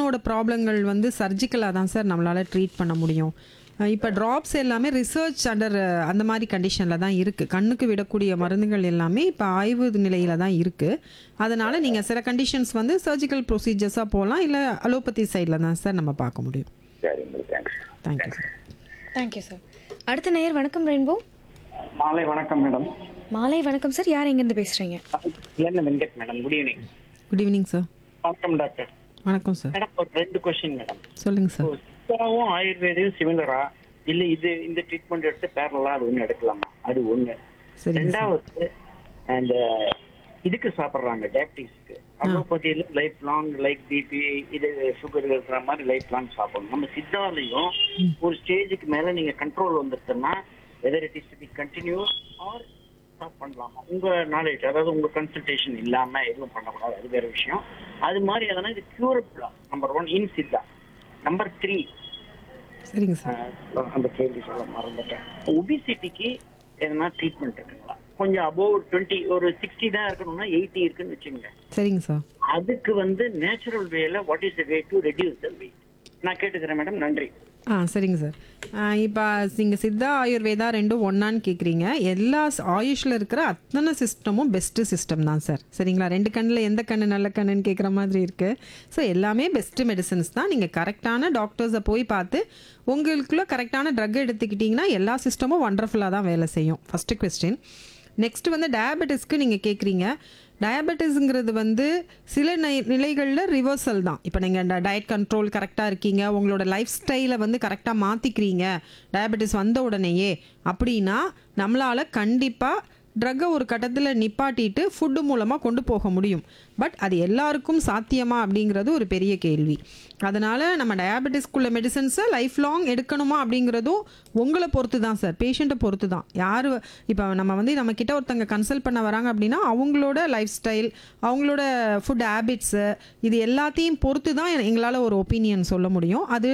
கண்ணோட ப்ராப்ளங்கள் வந்து சர்ஜிக்கலாக தான் சார் நம்மளால் ட்ரீட் பண்ண முடியும் இப்போ ட்ராப்ஸ் எல்லாமே ரிசர்ச் அண்டர் அந்த மாதிரி கண்டிஷனில் தான் இருக்குது கண்ணுக்கு விடக்கூடிய மருந்துகள் எல்லாமே இப்போ ஆய்வு நிலையில் தான் இருக்குது அதனால் நீங்கள் சில கண்டிஷன்ஸ் வந்து சர்ஜிக்கல் ப்ரொசீஜர்ஸாக போகலாம் இல்லை அலோபதி சைடில் தான் சார் நம்ம பார்க்க முடியும் சரிங்க thanks thank you sir thank you sir அடுத்த நேயர் வணக்கம் ரெயின்போ மாலை வணக்கம் மேடம் மாலை வணக்கம் சார் யார் எங்கேருந்து பேசுகிறீங்க என்ன Venkat madam good evening good evening sir வணக்கம் டாக்டர் வணக்கம் சார் மேடம் ஒரு ரெண்டு கொஸ்டின் மேடம் சொல்லுங்கள் சார் சித்தாவும் ஆயுர்வேதையும் சிமிலரா இல்ல இது இந்த ட்ரீட்மெண்ட் எடுத்து பேரலா அது ஒண்ணு எடுக்கலாமா அது ஒண்ணு சரிங்க சார் ரெண்டாவது அந்த இதுக்கு சாப்பிடுறாங்க டயபிட்டிஸ்க்கு அலோபதியில லைஃப் லாங் லைக் பிபி இது சுகர் இருக்கிற மாதிரி லைஃப் லாங் சாப்பிடணும் நம்ம சித்தாலையும் ஒரு ஸ்டேஜுக்கு மேல நீங்க கண்ட்ரோல் வந்துருச்சுன்னா whether it is to be continue or stop பண்ணலாமா உங்க நாலேஜ் அதாவது உங்க கன்சல்டேஷன் இல்லாம எதுவும் பண்ணக்கூடாது அது வேற விஷயம் அது மாதிரி எதனா இது கியூரபிளா number one in Siddha number three சரிங்க சார் அந்த கேள்வி சொல்ல மறந்துட்டேன் ஒபிசிட்டிக்கு எதனா ட்ரீட்மெண்ட் இருக்குங்களா கொஞ்சம் அபோவ் டுவெண்ட்டி ஒரு சிக்ஸ்டி தான் இருக்கணும்னா எயிட்டி இருக்குன்னு வச்சுக்கோங்க சரிங்க சார் அதுக்கு வந்து நேச்சுரல் வேல what is the way to reduce the weight நான் கேட்டுக்கிறேன் மேடம் நன்றி ஆ சரிங்க சார் இப்போ நீங்கள் சித்தா ஆயுர்வேதா ரெண்டும் ஒன்றான்னு கேட்குறீங்க எல்லா ஆயுஷில் இருக்கிற அத்தனை சிஸ்டமும் பெஸ்ட்டு சிஸ்டம் தான் சார் சரிங்களா ரெண்டு கண்ணில் எந்த கண்ணு நல்ல கண்ணுன்னு கேட்குற மாதிரி இருக்குது ஸோ எல்லாமே பெஸ்ட்டு மெடிசன்ஸ் தான் நீங்கள் கரெக்டான டாக்டர்ஸை போய் பார்த்து உங்களுக்குள்ள கரெக்டான ட்ரக் எடுத்துக்கிட்டிங்கன்னா எல்லா சிஸ்டமும் ஒண்டர்ஃபுல்லாக தான் வேலை செய்யும் ஃபஸ்ட்டு கொஸ்டின் நெக்ஸ்ட் வந்து டயபெட்டிஸ்க்கு நீங்கள் கேட்குறீங்க டயபெட்டிஸுங்கிறது வந்து சில நை நிலைகளில் ரிவர்சல் தான் இப்போ நீங்கள் டயட் கண்ட்ரோல் கரெக்டாக இருக்கீங்க உங்களோட லைஃப் ஸ்டைலை வந்து கரெக்டாக மாற்றிக்கிறீங்க டயபெட்டிஸ் வந்த உடனேயே அப்படின்னா நம்மளால் கண்டிப்பாக ட்ரக்கை ஒரு கட்டத்தில் நிப்பாட்டிட்டு ஃபுட்டு மூலமாக கொண்டு போக முடியும் பட் அது எல்லாருக்கும் சாத்தியமா அப்படிங்கிறது ஒரு பெரிய கேள்வி அதனால் நம்ம டயாபெட்டிஸ்க்குள்ள மெடிசன்ஸை லைஃப் லாங் எடுக்கணுமா அப்படிங்கிறதும் உங்களை பொறுத்து தான் சார் பேஷண்ட்டை பொறுத்து தான் யார் இப்போ நம்ம வந்து நம்ம கிட்ட ஒருத்தங்க கன்சல்ட் பண்ண வராங்க அப்படின்னா அவங்களோட லைஃப் ஸ்டைல் அவங்களோட ஃபுட் ஹேபிட்ஸு இது எல்லாத்தையும் பொறுத்து தான் எங்களால் ஒரு ஒப்பீனியன் சொல்ல முடியும் அது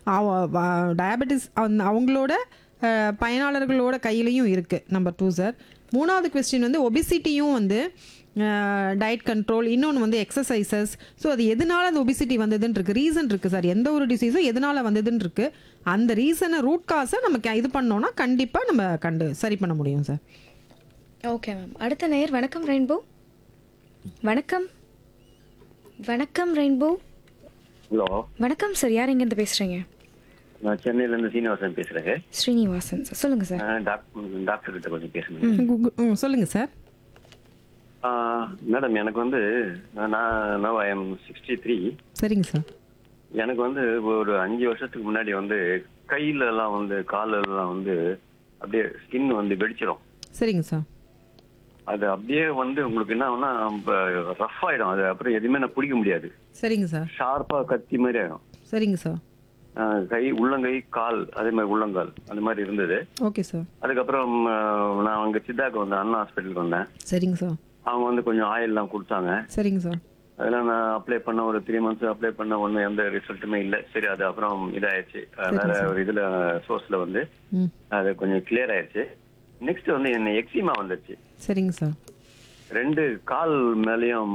டயபெட்டிஸ் அவங்களோட அஹ், பயனாளர்களோட கையிலையும் இருக்குது நம்பர் டூ சார் மூணாவது கொஸ்டின் வந்து ஒபிசிட்டியும் வந்து டயட் கண்ட்ரோல் இன்னொன்று வந்து எக்ஸசைசஸ் ஸோ அது எதனால அந்த ஒபிசிட்டி வந்ததுன்னு இருக்குது ரீசன் இருக்குது சார் எந்த ஒரு டிசீஸும் எதனால வந்ததுன்னு இருக்குது அந்த ரீசனை ரூட் காஸை நம்ம க- இது பண்ணோன்னா கண்டிப்பாக நம்ம கண்டு சரி பண்ண முடியும் சார் ஓகே மேம் அடுத்த நேயர் வணக்கம் ரெயின்போ வணக்கம் வணக்கம் ரெயின்போ ஹலோ வணக்கம் சார் யார் எங்கேருந்து பேசுகிறீங்க நான் சென்னையில இருந்து சீனிவாசன் பேசுறேங்க ஸ்ரீனிவாசன் சார் சொல்லுங்கள் சார் ஆஹ் டாக்டர் டாக்டர் கிட்ட கொஞ்சம் பேசணும் சொல்லுங்கள் சார் ஆஹ் மேடம் எனக்கு வந்து நான் now I am sixty three சரிங்க சார் எனக்கு வந்து ஒரு அஞ்சு வருஷத்துக்கு முன்னாடி வந்து கையில எல்லாம் வந்து கால்ல எல்லாம் வந்து அப்படியே ஸ்கின் வந்து வெடிச்சிடும் சரிங்க சார் அது அப்படியே வந்து உங்களுக்கு என்ன ஆகும்னா ரஃப் ஆயிடும் அது அப்புறம் எதுவுமே நான் பிடிக்க முடியாது சரிங்க சார் ஷார்ப்பா கத்தி மாதிரி ஆயிடும் சரிங்க சார் ஆஹ் கை உள்ளங்கை கால் அதே மாதிரி உள்ளங்கால் அந்த மாதிரி இருந்தது ஓகே சார் அதுக்கப்புறம் ஆஹ் நான் அங்க சித்தாக்கு வந்தேன் அண்ணா ஹாஸ்பிட்டலுக்கு வந்தேன் சரிங்க சார் அவங்க வந்து கொஞ்சம் ஆயில்லாம் கொடுத்தாங்க சரிங்க சார் அதெல்லாம் நான் அப்ளை பண்ண ஒரு த்ரீ மந்த்ஸ் அப்ளை பண்ண ஒன்றும் எந்த ரிசல்ட்டுமே இல்லை சரி அது அப்புறம் இதாயிடுச்சு அஹ் வேற ஒரு இதுல சோர்ஸ்ல வந்து ம் அது கொஞ்சம் கிளியர் ஆயிடுச்சு நெக்ஸ்ட் வந்து என்ன எக்ஸிமா வந்துருச்சு சரிங்க சார் ரெண்டு கால் மேலேயும்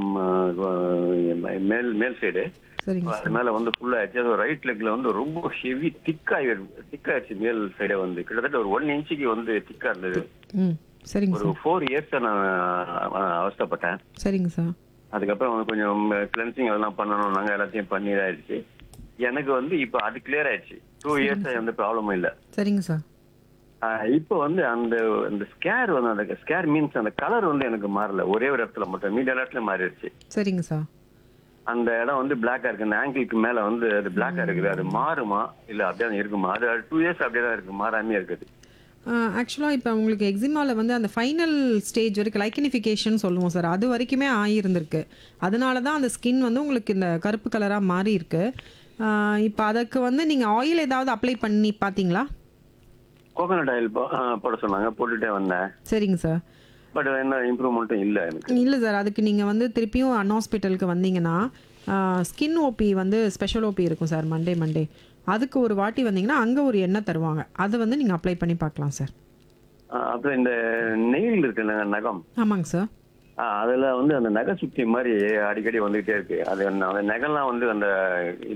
அஹ், மேல் மேல் சைடு சரிங்க அது மேல வந்து ஃபுல்லா ஆயிடுச்சு அது ரைட் லெக்ல வந்து ரொம்ப ஹெவி திக்காயி திக்காயிடுச்சு மேல் சைடே வந்து கிட்டத்தட்ட ஒரு ஒன் இன்ச்சுக்கு வந்து திக்கா இருந்தது ம் சரிங்க ஒரு சார் ஃபோர் இயர்ஸ் நான் அஹ், அவஸ்தைப்பட்டேன் சரிங்க சார் அதுக்கப்புறம் வந்து கொஞ்சம் கிளென்சிங் அதெல்லாம் பண்ணணும் நாங்க எல்லாத்தையும் பண்ணி ஆயிடுச்சு எனக்கு வந்து இப்போ அது கிளியர் ஆயிடுச்சு டூ இயர்ஸ் எந்த ப்ராப்ளமும் இல்ல சரிங்க சார் ஆஹ் இப்போ வந்து அந்த அந்த ஸ்கேர் வந்து அந்த ஸ்கேர் மீன்ஸ் அந்த கலர் வந்து எனக்கு மாறல ஒரே ஒரு இடத்துல மட்டும் மீடியா இடத்துல மாறிடுச்சு சரிங்க சார் அந்த இடம் வந்து பிளாக்கா இருக்கு அந்த ஆங்கிளுக்கு மேல வந்து அது பிளாக்கா இருக்குது அது மாறுமா இல்ல அப்படியே தான் இருக்குமா அது டூ இயர்ஸ் அப்படியே தான் இருக்கு மாறாமே இருக்குது ஆக்சுவலாக இப்போ உங்களுக்கு எக்ஸிமாவில் வந்து அந்த ஃபைனல் ஸ்டேஜ் வரைக்கும் லைக்கனிஃபிகேஷன் சொல்லுவோம் சார் அது வரைக்குமே ஆகியிருந்திருக்கு அதனால தான் அந்த ஸ்கின் வந்து உங்களுக்கு இந்த கருப்பு கலராக மாறி இருக்கு இப்போ அதுக்கு வந்து நீங்கள் ஆயில் ஏதாவது அப்ளை பண்ணி பார்த்தீங்களா கோகனட் ஆயில் போட சொன்னாங்க போட்டுட்டே வந்தேன் சரிங்க சார் பட் என்ன இம்ப்ரூவ்மெண்ட்டும் இல்ல எனக்கு இல்லை சார் அதுக்கு நீங்கள் வந்து திருப்பியும் அன் ஹாஸ்பிட்டலுக்கு வந்தீங்கன்னா ஸ்கின் ஓபி வந்து ஸ்பெஷல் ஓபி இருக்கும் சார் மண்டே மண்டே அதுக்கு ஒரு வாட்டி வந்தீங்கன்னா அங்கே ஒரு எண்ணெய் தருவாங்க அதை வந்து நீங்கள் அப்ளை பண்ணி பார்க்கலாம் சார் ஆஹ் அப்புறம் இந்த நெயில் இருக்குல்ல நகம் ஆமாங்க சார் ஆ, அதுல வந்து அந்த நகை சுத்தி மாதிரி அடிக்கடி வந்துகிட்டே இருக்கு அது அந்த நகைலாம் வந்து அந்த